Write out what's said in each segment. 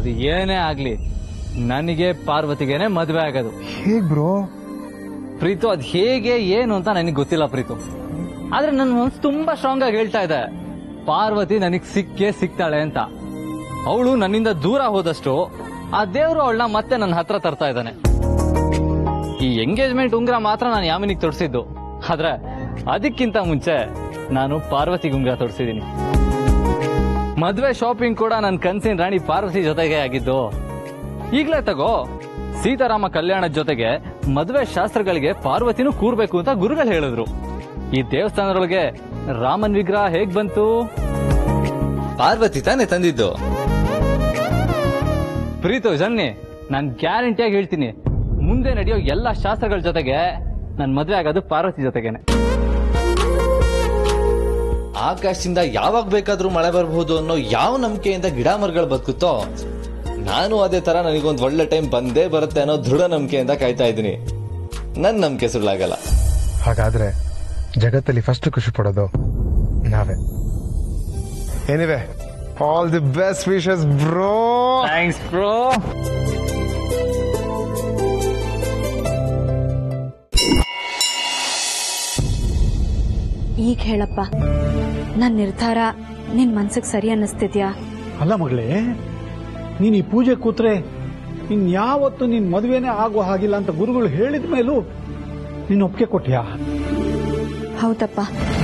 ಅದು ಏನೇ ಆಗ್ಲಿ ನನಗೆ ಪಾರ್ವತಿಗೆನೆ ಮದ್ವೆ ಆಗೋದು ಹೇಗ್ ಬ್ರೋ ಪ್ರೀತು ಅದ್ ಹೇಗೆ ಏನು ಅಂತ ನನಗೆ ಗೊತ್ತಿಲ್ಲ ಪ್ರೀತು ಆದ್ರೆ ನನ್ನ ಮನ್ಸು ತುಂಬಾ ಸ್ಟ್ರಾಂಗ್ ಆಗಿ ಹೇಳ್ತಾ ಇದೆ ಪಾರ್ವತಿ ನನಗ್ ಸಿಕ್ಕೇ ಸಿಗ್ತಾಳೆ ಅಂತ ಅವಳು ನನ್ನಿಂದ ದೂರ ಹೋದಷ್ಟು ಆ ದೇವ್ರು ಅವಳನ್ನ ಮತ್ತೆ ನನ್ನ ಹತ್ರ ತರ್ತಾ ಇದ್ದಾನೆ ಈ ಎಂಗೇಜ್ಮೆಂಟ್ ಉಂಗ್ರ ಮಾತ್ರ ನಾನು ಯಾಮಿನಿಗೆ ತೊಡ್ಸಿದ್ದು ಆದ್ರೆ ಅದಕ್ಕಿಂತ ಮುಂಚೆ ನಾನು ಪಾರ್ವತಿಗೆ ಉಂಗ್ರ ತೊಡ್ಸಿದೀನಿ ಮದ್ವೆ ಶಾಪಿಂಗ್ ಕೂಡ ನನ್ನ ಕನ್ಸಿನ ರಾಣಿ ಪಾರ್ವತಿ ಜೊತೆಗೆ ಆಗಿದ್ದು ಈಗ್ಲೇ ತಗೋ ಸೀತಾರಾಮ ಕಲ್ಯಾಣದ ಜೊತೆಗೆ ಮದುವೆ ಶಾಸ್ತ್ರಗಳಿಗೆ ಪಾರ್ವತಿನೂ ಕೂರ್ಬೇಕು ಅಂತ ಗುರುಗಳು ಹೇಳಿದ್ರು ಈ ದೇವಸ್ಥಾನದೊಳಗೆ ರಾಮನ್ ವಿಗ್ರಹ ಹೇಗ್ ಬಂತು ಪಾರ್ವತಿ ತಾನೇ ತಂದಿದ್ದು ಪ್ರೀತು ಜನ್ನಿ ನಾನ್ ಗ್ಯಾರಂಟಿಯಾಗಿ ಹೇಳ್ತೀನಿ ಮುಂದೆ ನಡೆಯೋ ಎಲ್ಲಾ ಶಾಸ್ತ್ರಗಳ ಜೊತೆಗೆ ನನ್ ಮದ್ವೆ ಆಗೋದು ಪಾರ್ವತಿ ಜೊತೆಗೇನೆ ಆಕಾಶದಿಂದ ಯಾವಾಗ ಬೇಕಾದ್ರೂ ಮಳೆ ಬರಬಹುದು ಅನ್ನೋ ಯಾವ ನಂಬಿಕೆಯಿಂದ ಗಿಡ ಮರಗಳು ಬದುಕುತ್ತೋ ನಾನು ಅದೇ ತರ ನನಗೊಂದು ಒಳ್ಳೆ ಟೈಮ್ ಬಂದೇ ಬರುತ್ತೆ ಅನ್ನೋ ದೃಢ ನಂಬಿಕೆಯಿಂದ ಕಾಯ್ತಾ ಇದ್ದೀನಿ ನನ್ ನಂಬಿಕೆ ಸುಳ್ಳಾಗಲ್ಲ ಹಾಗಾದ್ರೆ ಜಗತ್ತಲ್ಲಿ ಫಸ್ಟ್ ಖುಷಿ ಪಡೋದು ನಾವೇ anyway all the best wishes bro thanks bro ಈಗ ಹೇಳಪ್ಪ ನನ್ನ ನಿರ್ಧಾರ ನಿನ್ ಮನ್ಸಿಗೆ ಸರಿ ಅನ್ನಿಸ್ತಿದ್ಯಾ ಅಲ್ಲ ಮಗಳೇ ನೀನ್ ಈ ಪೂಜೆ ಕೂತ್ರೆ ಇನ್ ಯಾವತ್ತು ನಿನ್ ಮದುವೆನೇ ಆಗೋ ಹಾಗಿಲ್ಲ ಅಂತ ಗುರುಗಳು ಹೇಳಿದ ಮೇಲೂ ನಿನ್ನ ಒಪ್ಪಿಗೆ ಕೊಟ್ಯಾ ಹೌದಪ್ಪ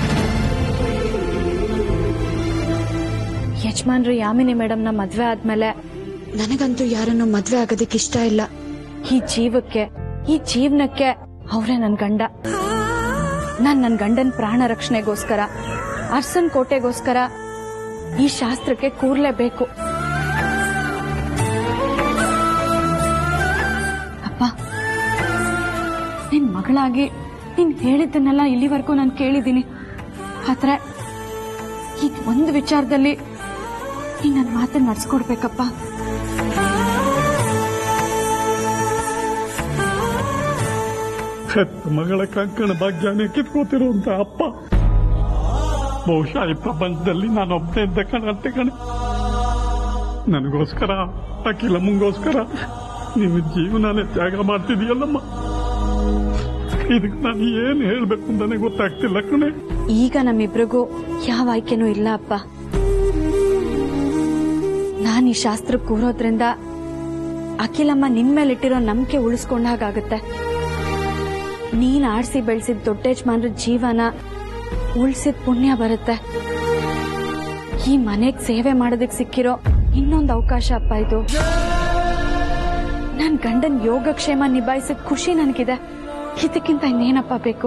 ಯಜಮಾನ್ರು ಯಾಮಿನಿ ಮೇಡಮ್ನ ಮದ್ವೆ ಆದ್ಮೇಲೆ ನನಗಂತೂ ಯಾರನ್ನು ಮದ್ವೆ ಆಗೋದಕ್ಕೆ ಇಷ್ಟ ಇಲ್ಲ ಈ ಜೀವಕ್ಕೆ ಈ ಜೀವನಕ್ಕೆ ಅವರೇ ನನ್ ಗಂಡ ನಾನ್ ನನ್ ಗಂಡನ್ ಪ್ರಾಣ ರಕ್ಷಣೆಗೋಸ್ಕರ ಅರ್ಸನ್ ಕೋಟೆಗೋಸ್ಕರ ಈ ಶಾಸ್ತ್ರಕ್ಕೆ ಕೂರ್ಲೇಬೇಕು ಅಪ್ಪ ನಿನ್ ಮಗಳಾಗಿ ನೀನ್ ಹೇಳಿದ್ದನ್ನೆಲ್ಲ ಇಲ್ಲಿವರೆಗೂ ನಾನು ಕೇಳಿದ್ದೀನಿ ಆದ್ರೆ ಈ ಒಂದು ವಿಚಾರದಲ್ಲಿ ನೀನ್ ನನ್ನ ಮಾತನ್ನ ನಡ್ಸ್ಕೊಡ್ಬೇಕಪ್ಪ ಹೆತ್ತ ಮಗಳ ಕಂಕಣ ಭಾಗ್ಯನೇ ಕಿತ್ಕೋತಿರುವಂತ ಅಪ್ಪ ಬಹುಶಃ ಈ ಪ್ರಪಂಚದಲ್ಲಿ ನಾನು ಒಬ್ಬನೇ ಇದ್ದ ಕಣಂತೆ ಕಣೆ ನನಗೋಸ್ಕರ ಅಖಿಲ ಮುಂಗೋಸ್ಕರ ನಿನ್ನ ಜೀವನನೇ ತ್ಯಾಗ ಮಾಡ್ತಿದೀಯಲ್ಲಮ್ಮ ಇದಕ್ಕೆ ನಾನು ಏನ್ ಹೇಳ್ಬೇಕು ಅಂತಾನೆ ಗೊತ್ತಾಗ್ತಿಲ್ಲ ಕಣೆ ಈಗ ನಮ್ಮಿಬ್ರಿಗೂ ಯಾವ ಆಯ್ಕೆನೂ ಇಲ್ಲ ಅಪ್ಪ ನಾನ್ ಈ ಶಾಸ್ತ್ರ ಕೂರೋದ್ರಿಂದ ಅಖಿಲಮ್ಮ ನಿನ್ ಮೇಲಿಟ್ಟಿರೋ ನಂಬಿಕೆ ಉಳಿಸ್ಕೊಂಡಾಗತ್ತೆ ನೀನ್ ಆಡ್ಸಿ ಬೆಳೆಸಿದ ದೊಡ್ಡ ಯಜಮಾನ್ರ ಜೀವನ ಉಳಿಸಿದ ಪುಣ್ಯ ಬರುತ್ತೆ ಈ ಮನೆಗ್ ಸೇವೆ ಮಾಡೋದಕ್ ಸಿಕ್ಕಿರೋ ಇನ್ನೊಂದು ಅವಕಾಶ ಅಪ್ಪ ಇದು ನನ್ ಗಂಡನ್ ಯೋಗಕ್ಷೇಮ ನಿಭಾಯಿಸಿದ ಖುಷಿ ನನಗಿದೆ ಇದಕ್ಕಿಂತ ಇನ್ನೇನಪ್ಪ ಬೇಕು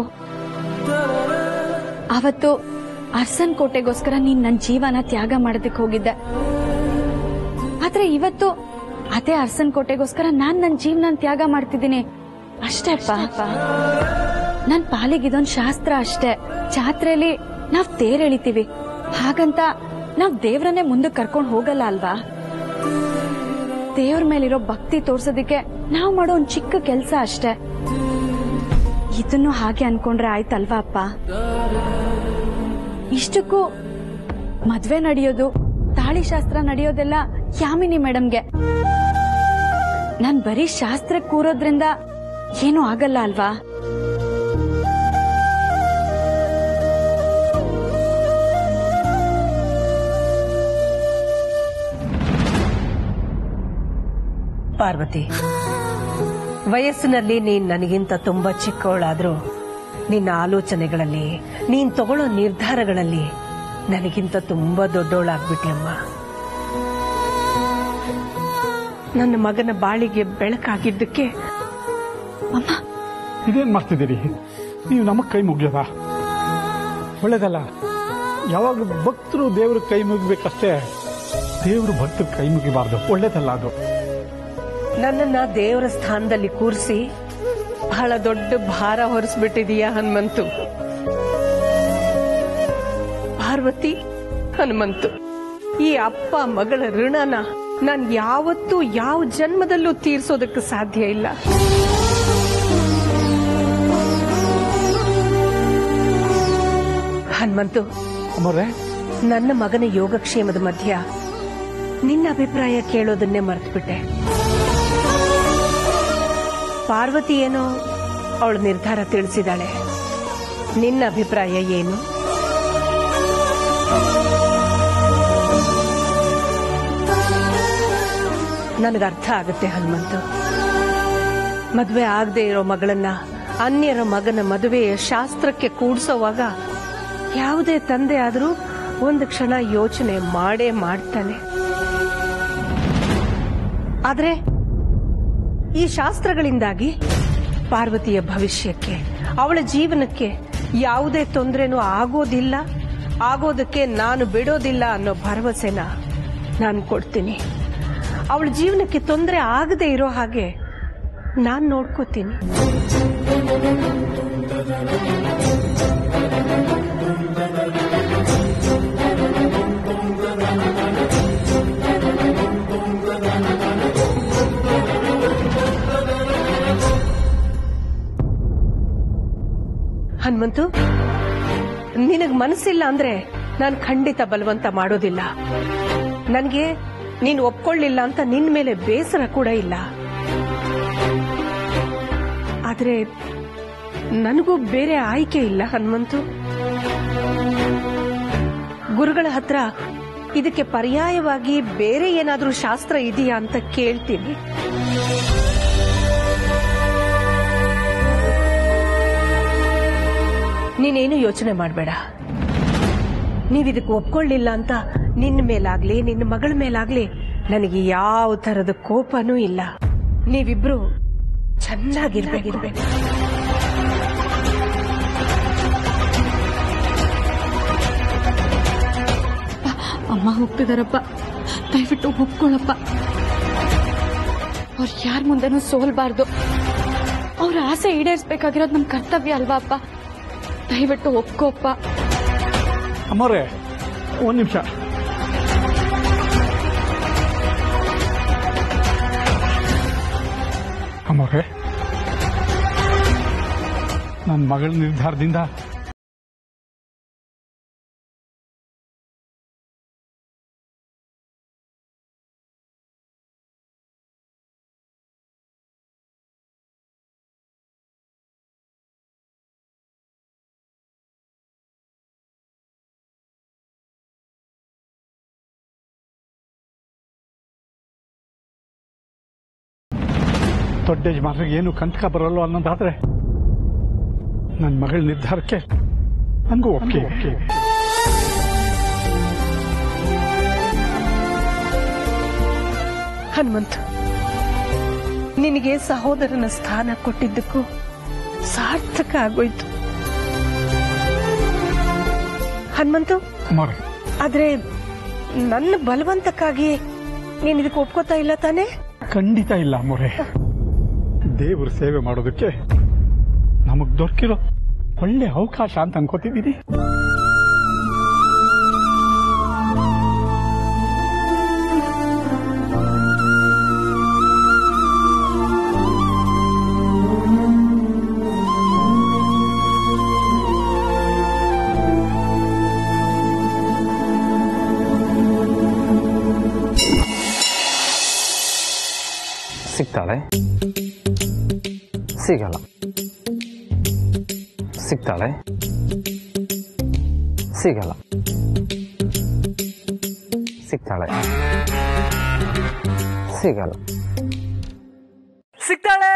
ಅವತ್ತು ಅರ್ಸನ್ ಕೋಟೆಗೋಸ್ಕರ ನೀನ್ ನನ್ ಜೀವನ ತ್ಯಾಗ ಮಾಡೋದಕ್ಕೆ ಹೋಗಿದ್ದೆ ಆದ್ರೆ ಇವತ್ತು ಅದೇ ಅರ್ಸನ್ ಕೋಟೆಗೋಸ್ಕರ ನಾನ್ ನನ್ ಜೀವನ ತ್ಯಾಗ ಮಾಡ್ತಿದ್ದೀನಿ ಅಷ್ಟೇ ಅಪ್ಪ ನನ್ ಪಾಲಿಗೆ ಇದೊಂದ್ ಶಾಸ್ತ್ರ ಅಷ್ಟೇ ಜಾತ್ರೆಯಲ್ಲಿ ನಾವ್ ತೇರ್ ಎಳಿತೀವಿ ಹಾಗಂತ ನಾವ್ ದೇವ್ರನ್ನೇ ಮುಂದಕ್ಕೆ ಕರ್ಕೊಂಡ್ ಹೋಗಲ್ಲ ಅಲ್ವಾ ದೇವ್ರ ಮೇಲಿರೋ ಭಕ್ತಿ ತೋರ್ಸೋದಿಕ್ಕೆ ನಾವ್ ಮಾಡೋ ಒಂದ್ ಚಿಕ್ಕ ಕೆಲ್ಸ ಅಷ್ಟೇ ಇದನ್ನು ಹಾಗೆ ಅನ್ಕೊಂಡ್ರೆ ಆಯ್ತಲ್ವಾ ಅಪ್ಪ ಇಷ್ಟಕ್ಕೂ ಮದ್ವೆ ನಡೆಯೋದು ತಾಳಿ ಶಾಸ್ತ್ರ ನಡೆಯೋದೆಲ್ಲ ಯಾಮಿನಿ ಮೇಡಮ್ಗೆ ನಾನ್ ಬರೀ ಶಾಸ್ತ್ರಕ್ಕೆ ಕೂರೋದ್ರಿಂದ ಏನೂ ಆಗಲ್ಲ ಅಲ್ವಾ ಪಾರ್ವತಿ ವಯಸ್ಸಿನಲ್ಲಿ ನೀನ್ ನನಗಿಂತ ತುಂಬಾ ಚಿಕ್ಕವಳಾದ್ರೂ ನಿನ್ನ ಆಲೋಚನೆಗಳಲ್ಲಿ ನೀನ್ ತಗೊಳ್ಳೋ ನಿರ್ಧಾರಗಳಲ್ಲಿ ನನಗಿಂತ ತುಂಬಾ ದೊಡ್ಡವಳಾಗ್ಬಿಟ್ಟಿ ಅಮ್ಮ ನನ್ನ ಮಗನ ಬಾಳಿಗೆ ಬೆಳಕಾಗಿದ್ದಕ್ಕೆ ಅಮ್ಮ ಇದೇನ್ ಮಾಡ್ತಿದ್ದೀರಿ ನೀವು ನಮಗ್ ಕೈ ಮುಗಿಯೋದ ಒಳ್ಳೇದಲ್ಲ ಯಾವಾಗ ಭಕ್ತರು ದೇವ್ರ ಕೈ ಮುಗಿಬೇಕಷ್ಟೇ ದೇವ್ರು ಭಕ್ತರ ಕೈ ಮುಗಿಬಾರ್ದು ಒಳ್ಳೇದಲ್ಲ ಅದು ನನ್ನನ್ನ ದೇವರ ಸ್ಥಾನದಲ್ಲಿ ಕೂರಿಸಿ ಬಹಳ ದೊಡ್ಡ ಭಾರ ಹೊರಿಸ್ಬಿಟ್ಟಿದೀಯ ಹನುಮಂತು ಪಾರ್ವತಿ ಹನುಮಂತು ಈ ಅಪ್ಪ ಮಗಳ ಋಣನ ನಾನ್ ಯಾವತ್ತೂ ಯಾವ ಜನ್ಮದಲ್ಲೂ ತೀರ್ಸೋದಕ್ಕೆ ಸಾಧ್ಯ ಇಲ್ಲ ಹನುಮಂತು ಅಮ್ಮರೇ ನನ್ನ ಮಗನ ಯೋಗಕ್ಷೇಮದ ಮಧ್ಯ ನಿನ್ನ ಅಭಿಪ್ರಾಯ ಕೇಳೋದನ್ನೇ ಮರ್ತ್ಬಿಟ್ಟೆ ಪಾರ್ವತಿ ಏನೋ ಅವಳ ನಿರ್ಧಾರ ತಿಳಿಸಿದಾಳೆ ನಿನ್ನ ಅಭಿಪ್ರಾಯ ಏನು ನನಗರ್ಥ ಆಗುತ್ತೆ ಹನುಮಂತು ಮದುವೆ ಆಗದೆ ಇರೋ ಮಗಳನ್ನ ಅನ್ಯರ ಮಗನ ಮದುವೆಯ ಶಾಸ್ತ್ರಕ್ಕೆ ಕೂಡಿಸೋವಾಗ ಯಾವುದೇ ತಂದೆ ಆದರೂ ಒಂದು ಕ್ಷಣ ಯೋಚನೆ ಮಾಡೇ ಮಾಡ್ತಾನೆ ಆದ್ರೆ ಈ ಶಾಸ್ತ್ರಗಳಿಂದಾಗಿ ಪಾರ್ವತಿಯ ಭವಿಷ್ಯಕ್ಕೆ ಅವಳ ಜೀವನಕ್ಕೆ ಯಾವುದೇ ತೊಂದರೆನೂ ಆಗೋದಿಲ್ಲ ಆಗೋದಕ್ಕೆ ನಾನು ಬಿಡೋದಿಲ್ಲ ಅನ್ನೋ ಭರವಸೆನ ನಾನು ಕೊಡ್ತೀನಿ ಅವಳ ಜೀವನಕ್ಕೆ ತೊಂದರೆ ಆಗದೆ ಇರೋ ಹಾಗೆ ನಾನು ನೋಡ್ಕೋತೀನಿ ಹನುಮಂತು ನಿನಗ್ ಮನಸ್ಸಿಲ್ಲ ಅಂದ್ರೆ ನಾನು ಖಂಡಿತ ಬಲವಂತ ಮಾಡೋದಿಲ್ಲ ನನಗೆ ನೀನು ಒಪ್ಕೊಳ್ಳಿಲ್ಲ ಅಂತ ನಿನ್ ಮೇಲೆ ಬೇಸರ ಕೂಡ ಇಲ್ಲ ಆದ್ರೆ ನನಗೂ ಬೇರೆ ಆಯ್ಕೆ ಇಲ್ಲ ಹನುಮಂತು ಗುರುಗಳ ಹತ್ರ ಇದಕ್ಕೆ ಪರ್ಯಾಯವಾಗಿ ಬೇರೆ ಏನಾದ್ರೂ ಶಾಸ್ತ್ರ ಇದೆಯಾ ಅಂತ ಕೇಳ್ತೀನಿ ನೀನೇನು ಯೋಚನೆ ಮಾಡಬೇಡ ನೀವಿದಕ್ಕೆ ಒಪ್ಕೊಳ್ಳಿಲ್ಲ ಅಂತ ನಿನ್ನ ಮೇಲಾಗ್ಲಿ ನಿನ್ನ ಮಗಳ ಮೇಲಾಗ್ಲಿ ನನಗೆ ಯಾವ ತರದ ಕೋಪನೂ ಇಲ್ಲ ನೀವಿಬ್ರು ಚೆನ್ನಾಗಿರ್ಬೇಕಿರ್ಬೇಕು ಅಮ್ಮ ಹೋಗ್ತಿದಾರಪ್ಪ ದಯವಿಟ್ಟು ಒಪ್ಕೊಳ್ಳಪ್ಪ ಅವ್ರು ಯಾರ ಮುಂದೆನೂ ಸೋಲ್ಬಾರ್ದು ಅವ್ರ ಆಸೆ ಈಡೇರಿಸ್ಬೇಕಾಗಿರೋದು ನಮ್ ಕರ್ತವ್ಯ ಅಲ್ವಾ ಅಪ್ಪ ದಯವಿಟ್ಟು ಒಪ್ಕೋಪ್ಪ ಅಮ್ಮವ್ರೆ ಒಂದ್ ನಿಮಿಷ ಅಮ್ಮವ್ರೆ ನನ್ನ ಮಗಳ ನಿರ್ಧಾರದಿಂದ ದೊಡ್ಡ ಯಜಮಾನ್ರಿಗೆ ಏನು ಕಂಟಕ ಬರಲ್ಲ ಅನ್ನೋದಾದ್ರೆ ನನ್ನ ಮಗಳ ನಿರ್ಧಾರಕ್ಕೆ ನನಗೂ ಒಪ್ಪಿಗೆ ಹನುಮಂತು ನಿನಗೆ ಸಹೋದರನ ಸ್ಥಾನ ಕೊಟ್ಟಿದ್ದಕ್ಕೂ ಸಾರ್ಥಕ ಆಗೋಯ್ತು ಹನುಮಂತು ಅಮ್ಮವ್ರೆ ಆದ್ರೆ ನನ್ನ ಬಲವಂತಕ್ಕಾಗಿ ನೀನ್ ಇದಕ್ಕೆ ಒಪ್ಕೋತಾ ಇಲ್ಲ ತಾನೇ ಖಂಡಿತ ಇಲ್ಲ ಅಮ್ಮವ್ರೆ ದೇವ್ರ ಸೇವೆ ಮಾಡೋದಕ್ಕೆ ನಮಗ್ ದೊರಕಿರೋ ಒಳ್ಳೆ ಅವಕಾಶ ಅಂತ ಅನ್ಕೋತಿದ್ದೀನಿ ಸಿಗ್ತಾಳೆ ಸಿಗಲ್ಲ ಸಿಗ್ತಾಳೆ ಸಿಗಲ್ಲ ಸಿಗ್ತಾಳೆ ಸಿಗಲ್ಲ ಸಿಗ್ತಾಳೆ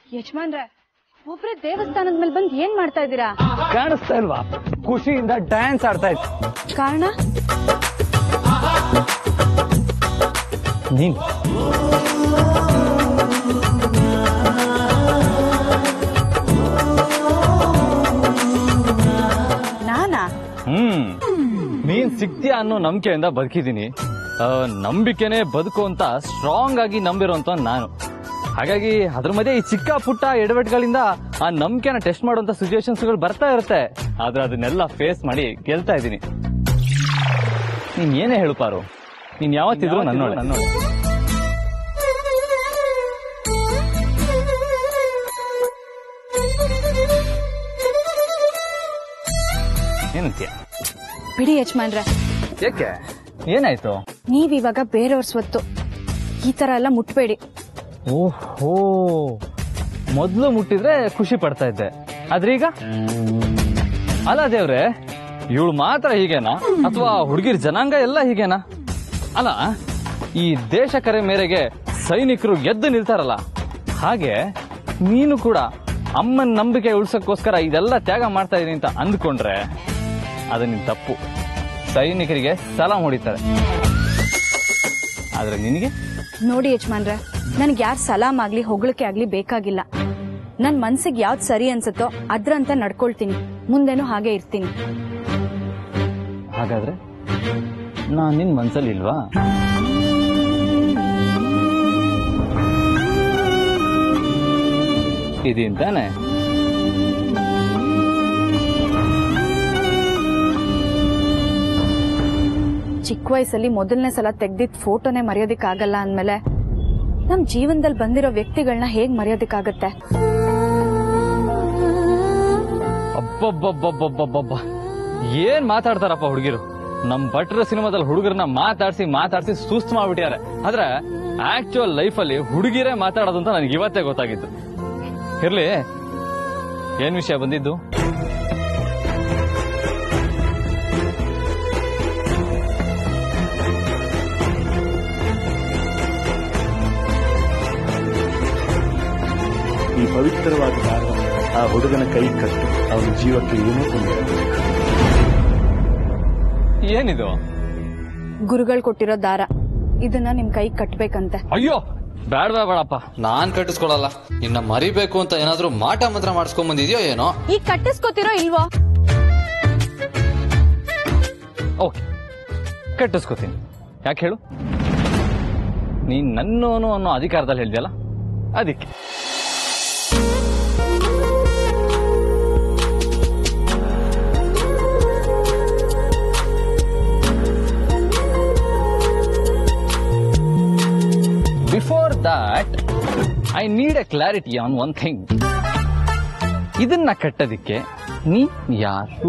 ಯಜಮಾನ್ರೆ ಒಬ್ರೇ ದೇವಸ್ಥಾನದ ಮೇಲೆ ಬಂದು ಏನ್ ಮಾಡ್ತಾ ಇದ್ದೀರಾ ಕಾಣಿಸ್ತಾ ಇಲ್ವಾ ಖುಷಿಯಿಂದ ಡ್ಯಾನ್ಸ್ ಆಡ್ತಾ ಇತ್ತು ಕಾರಣ ನೀನ್ ನಾನಾ ಹ್ಮ್ ನೀನ್ ಸಿಗ್ತೀಯ ಅನ್ನೋ ನಂಬಿಕೆಯಿಂದ ಬದುಕಿದೀನಿ ಆ, ನಂಬಿಕೆನೆ ಬದುಕು ಅಂತ ಸ್ಟ್ರಾಂಗ್ ಆಗಿ ನಂಬಿರೋಂತ ನಾನು ಹಾಗಾಗಿ ಅದ್ರ ಮಧ್ಯೆ ಈ ಚಿಕ್ಕ ಪುಟ್ಟ ಎಡವಟ್ಗಳಿಂದ ಆ ನಂಬಿಕೆನ ಟೆಸ್ಟ್ ಮಾಡುವಂತ ಸಿಚುವೇಶನ್ಸ್ಗಳು ಬರ್ತಾ ಇರುತ್ತೆ ಆದ್ರೆ ಅದನ್ನೆಲ್ಲ ಫೇಸ್ ಮಾಡಿ ಗೆಲ್ತಾ ಇದ್ದೀನಿ ನೀನ್ ಏನೇ ಹೇಳು ಪಾರು ನೀನ್ ಯಾವತ್ತಿದ್ರು ನನ್ನೋಳೆ ನನ್ನೋಳೆ ಏನಂತೀಯ ಬಿಡಿ ಯಜಮಾನ್ರೆ ಯಾಕೆ ಏನಾಯ್ತು ನೀವಿವಾಗ ಬೇರೆಯವ್ರ ಸ್ವತ್ತು ಈ ತರ ಎಲ್ಲ ಮುಟ್ಬೇಡಿ ಓಹೋ ಮೊದ್ಲು ಮುಟ್ಟಿದ್ರೆ ಖುಷಿ ಪಡ್ತಾ ಇದ್ದೆ ಆದ್ರೆ ಈಗ ಅಲ್ಲ ದೇವ್ರೆ ಇವಳು ಮಾತ್ರ ಹೀಗೇನಾ ಅಥವಾ ಹುಡುಗಿರ್ ಜನಾಂಗ ಎಲ್ಲ ಹೀಗೇನಾ ಅಲ್ಲ ಈ ದೇಶ ಕರೆ ಮೇರೆಗೆ ಸೈನಿಕರು ಗೆದ್ದು ನಿಲ್ತಾರಲ್ಲ ಹಾಗೆ ನೀನು ಕೂಡ ಅಮ್ಮನ ನಂಬಿಕೆ ಉಳ್ಸಕ್ಕೋಸ್ಕರ ಇದೆಲ್ಲ ತ್ಯಾಗ ಮಾಡ್ತಾ ಇದೀನಿ ಅಂತ ಅಂದ್ಕೊಂಡ್ರೆ ಅದು ನಿನ್ ತಪ್ಪು ಸೈನಿಕರಿಗೆ ಸಲಾಂ ಹೊಡಿತಾರೆ ಆದ್ರೆ ನಿನಗೆ ನೋಡಿ ಯಜಮಾನ್ರೆ ನನ್ಗೆ ಯಾರ್ ಸಲಾಮ್ ಆಗ್ಲಿ ಹೊಗಳಿಕೆ ಆಗ್ಲಿ ಬೇಕಾಗಿಲ್ಲ ನನ್ ಮನ್ಸಿಗೆ ಯಾವ್ದ್ ಸರಿ ಅನ್ಸುತ್ತೋ ಅದ್ರಂತ ನಡ್ಕೊಳ್ತೀನಿ ಮುಂದೆನೂ ಹಾಗೆ ಇರ್ತೀನಿ ಹಾಗಾದ್ರೆ ನಾನ್ ನಿನ್ ಮನ್ಸಲ್ಲಿ ಇಲ್ವಾ ಇದೀನ್ ತಾನೆ ಚಿಕ್ಕ ವಯಸ್ಸಲ್ಲಿ ಮೊದಲನೇ ಸಲ ತೆಗ್ದಿದ್ ಫೋಟೋನೇ ಮರೆಯೋದಿಕ್ಕಾಗಲ್ಲ ಅಂದ್ಮೇಲೆ ನಮ್ ಜೀವನದಲ್ಲಿ ಬಂದಿರೋ ವ್ಯಕ್ತಿಗಳನ್ನ ಹೇಗ್ ಮರೆಯೋದಿಕ್ಕಾಗತ್ತೆ ಅಬ್ಬಬ್ಬಬ್ಬಬ್ಬಬ್ಬಬ್ಬ ಏನ್ ಮಾತಾಡ್ತಾರಪ್ಪ ಹುಡುಗಿರು ನಮ್ ಭಟ್ರ ಸಿನಿಮಾದಲ್ಲಿ ಹುಡುಗರನ್ನ ಮಾತಾಡ್ಸಿ ಮಾತಾಡ್ಸಿ ಸುಸ್ತು ಮಾಡ್ಬಿಟ್ಟಾರೆ ಆದ್ರೆ ಆಕ್ಚುಯಲ್ ಲೈಫ್ ಅಲ್ಲಿ ಹುಡುಗಿರೇ ಮಾತಾಡೋದು ಅಂತ ನನಗೆ ಇವತ್ತೇ ಗೊತ್ತಾಗಿತ್ತು ಇರ್ಲಿ ಏನ್ ವಿಷಯ ಬಂದಿದ್ದು ಈ ಪವಿತ್ರವಾದ ದಾರವನ್ನು ಆ ಹುಡುಗನ ಕೈ ಕಟ್ಟು ಅವನ ಜೀವಕ್ಕೆ ಏನೂ ತೊಂದರೆ ಆಗಲ್ಲ. ಏನಿದು ಗುರುಗಳು ಕೊಟ್ಟಿರೋ ದಾರ ಇದನ್ನ ನಿಮ್ ಕೈ ಕಟ್ಬೇಕಂತೆ ಅಯ್ಯೋ ಬೇಡ ಬೇಡ ಬೇಡಪ್ಪ ನಾನ್ ಕಟ್ಟಿಸ್ಕೊಳಲ್ಲ ಇನ್ನ ಮರಿಬೇಕು ಅಂತ ಏನಾದ್ರೂ ಮಾಟ ಮಂತ್ರ ಮಾಡಿಸ್ಕೊಂಡ್ ಬಂದಿದ್ಯೋ ಏನೋ ಈಗ ಕಟ್ಟಿಸ್ಕೊತಿರೋ ಇಲ್ವೋ ಓಕೆ ಕಟ್ಟಿಸ್ಕೋತೀನಿ ಯಾಕೆ ಹೇಳು ನೀನ್ ನನ್ನೋನು ಅನ್ನೋ ಅಧಿಕಾರದಲ್ಲಿ ಹೇಳ್ದಲ್ಲ ಅದಕ್ಕೆ before that I need a clarity on one thing ಇದನ್ನ ಕಟ್ಟೋದಿಕ್ಕೆ ನೀ ಯಾರು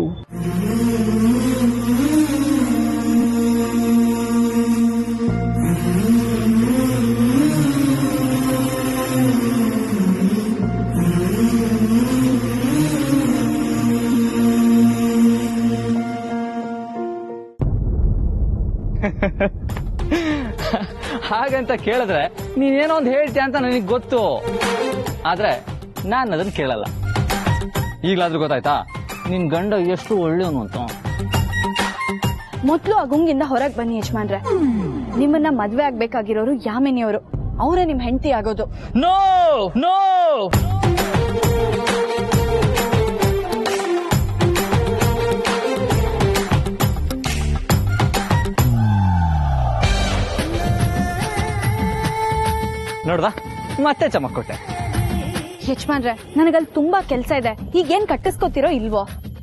ಹಾಗಂತ ಕೇಳಿದ್ರೆ ನೀನೇನೋ ಒಂದು ಹೇಳ್ತೀಯ ಅಂತ ನನಗೆ ಗೊತ್ತು ಆದ್ರೆ ನಾನು ಅದನ್ನ ಕೇಳಲ್ಲ ಈಗಲಾದ್ರೂ ಗೊತ್ತಾಯ್ತಾ ನಿನ್ ಗಂಡ ಎಷ್ಟು ಒಳ್ಳೆಯವನು ಅಂತ ಮೊದ್ಲು ಆ ಗುಂಗಿಂದ ಹೊರಗ್ ಬನ್ನಿ ಯಜಮಾನ್ರೆ ನಿಮ್ಮನ್ನ ಮದ್ವೆ ಆಗ್ಬೇಕಾಗಿರೋರು ಯಾಮಿನಿಯವರು ಅವರೇ ನಿಮ್ ಹೆಂಡತಿ ಆಗೋದು ನೋ ನೋ ನೋಡ್ದಾ ಮತ್ತೆ ಚಮಕ್ ಕೊಟ್ಟೆ ಯಜಮಾನ್ರೆ ನನಗಲ್ಲಿ ತುಂಬಾ ಕೆಲ್ಸ ಇದೆ ಈಗೇನ್ ಕಟ್ಟಿಸ್ಕೊತಿರೋ ಇಲ್ವೋ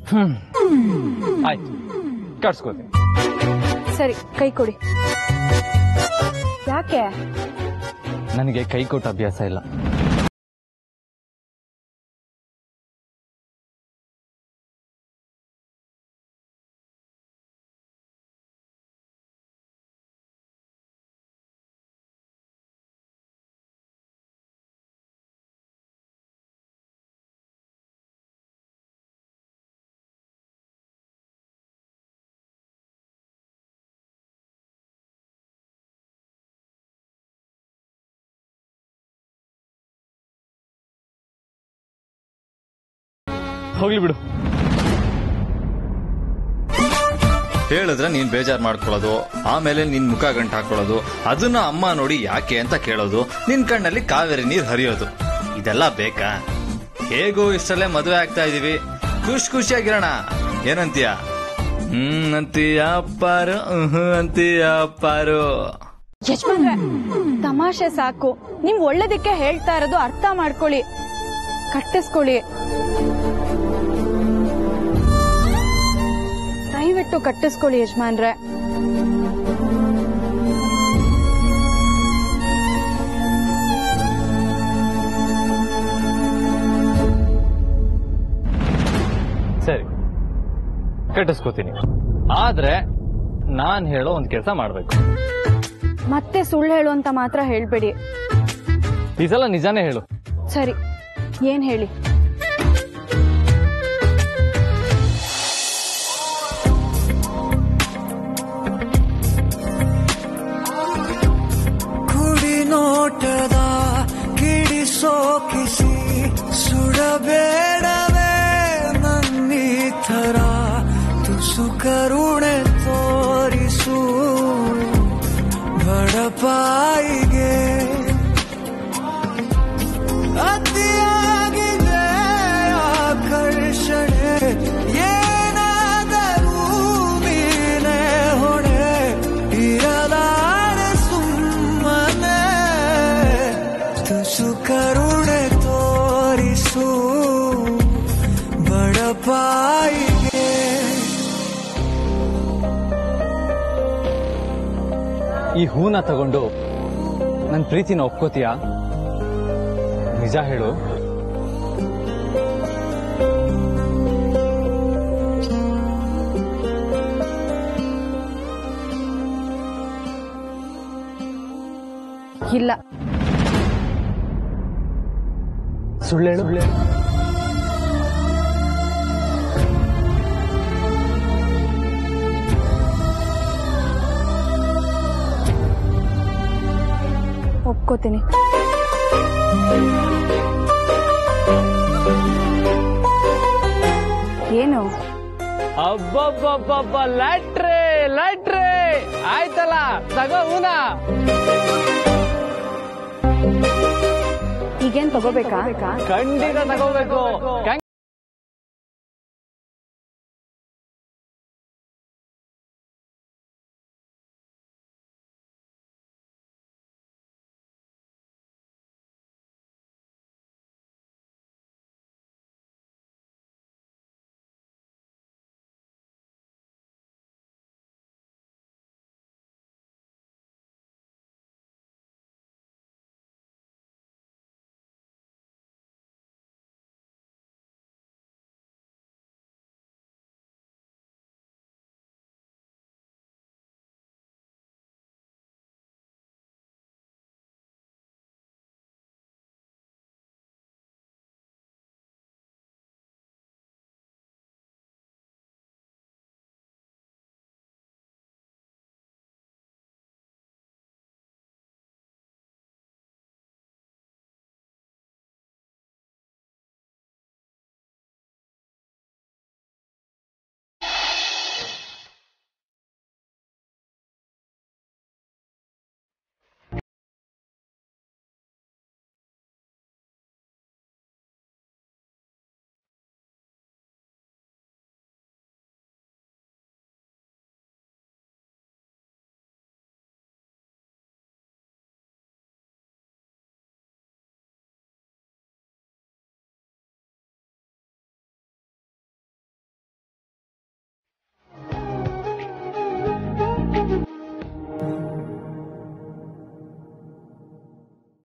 ಆಯ್ತು ಕಟ್ಸ್ಕೋತೀನಿ ಸರಿ ಕೈ ಕೊಡಿ ಯಾಕೆ ನನಗೆ ಕೈ ಕೊಟ್ಟ ಅಭ್ಯಾಸ ಇಲ್ಲ ಹೋಗ್ಲಿ ಬಿಡು ಹೇಳಿದ್ರೆ ನೀನ್ ಬೇಜಾರ್ ಮಾಡ್ಕೊಳ್ಳೋದು ಆಮೇಲೆ ನಿನ್ ಮುಖ ಗಂಟು ಹಾಕೊಳ್ಳೋದು ಅದನ್ನ ಅಮ್ಮ ನೋಡಿ ಯಾಕೆ ಅಂತ ಕೇಳೋದು ನಿನ್ ಕಣ್ಣಲ್ಲಿ ಕಾವೇರಿ ನೀರ್ ಹರಿಯೋದು ಇದೆಲ್ಲ ಬೇಕಾ ಹೇಗೂ ಇಷ್ಟಲ್ಲೇ ಮದುವೆ ಆಗ್ತಾ ಇದೀವಿ ಖುಷ್ ಖುಷಿಯಾಗಿರೋಣ ಏನಂತೀಯ ಹ್ಮ್ ಅಂತೀಯ ಅಪ್ಪಾರು ಹ್ಮ್ ಅಂತೀಯ ಅಪ್ಪಾರು ಯಜಮಾನ್ರೆ ತಮಾಷೆ ಸಾಕು ನಿಮ್ ಒಳ್ಳೇದಕ್ಕೆ ಹೇಳ್ತಾ ಇರೋದು ಅರ್ಥ ಮಾಡ್ಕೊಳ್ಳಿ ಕಟ್ಟಿಸ್ಕೊಳ್ಳಿ ದಯವಿಟ್ಟು ಕಟ್ಟಿಸ್ಕೊಳ್ಳಿ ಯಜಮಾನ್ರೆ ಸರಿ ಕಟ್ಟಿಸ್ಕೋತೀನಿ ಆದ್ರೆ ನಾನ್ ಹೇಳೋ ಒಂದ್ ಕೆಲಸ ಮಾಡ್ಬೇಕು ಮತ್ತೆ ಸುಳ್ಳು ಹೇಳು ಅಂತ ಮಾತ್ರ ಹೇಳ್ಬೇಡಿ ಈ ಸಲ ನಿಜಾನೇ ಹೇಳು ಸರಿ ಏನ್ ಹೇಳಿ ಕುಡಿ ನೋಟದ ಕಿಡಿಸೋಕಿಸಿ ಸುಡಬೇಡವೇ ನನ್ನಿ ಥರ ತುಸು ಕರುಣೆ ತೋರಿಸು ಬಡಪಾಯಿಗೆ ಅತಿಯಾಗಿದೆ ಆಕರ್ಷಣೆ ಏನಾದರೂ ನೀನೇ ಹೊಣೆ ಇರಲಾರೆ ಸುಮ್ಮನೆ ತುಸು ಕರುಣೆ ತೋರಿಸು ಬಡಪಾಯಿಗೆ ಈ ಹೂನ ತಗೊಂಡು ನನ್ ಪ್ರೀತಿನ ಒಪ್ಕೋತೀಯಾ ನಿಜ ಹೇಳು ಇಲ್ಲ ಸುಳ್ಳೇಳು ಒಪ್ಕೋತೀನಿ ಏನು ಅಬ್ಬಬ್ಬಬ್ಬಬ್ಬ ಲ್ಯಾಟ್ರೆ ಲ್ಯಾಟ್ರೆ ಆಯ್ತಲ್ಲ ತಗೋ ಹೂನ ಈಗೇನ್ ತಗೋಬೇಕಾ ಖಂಡಿತ ತಗೋಬೇಕು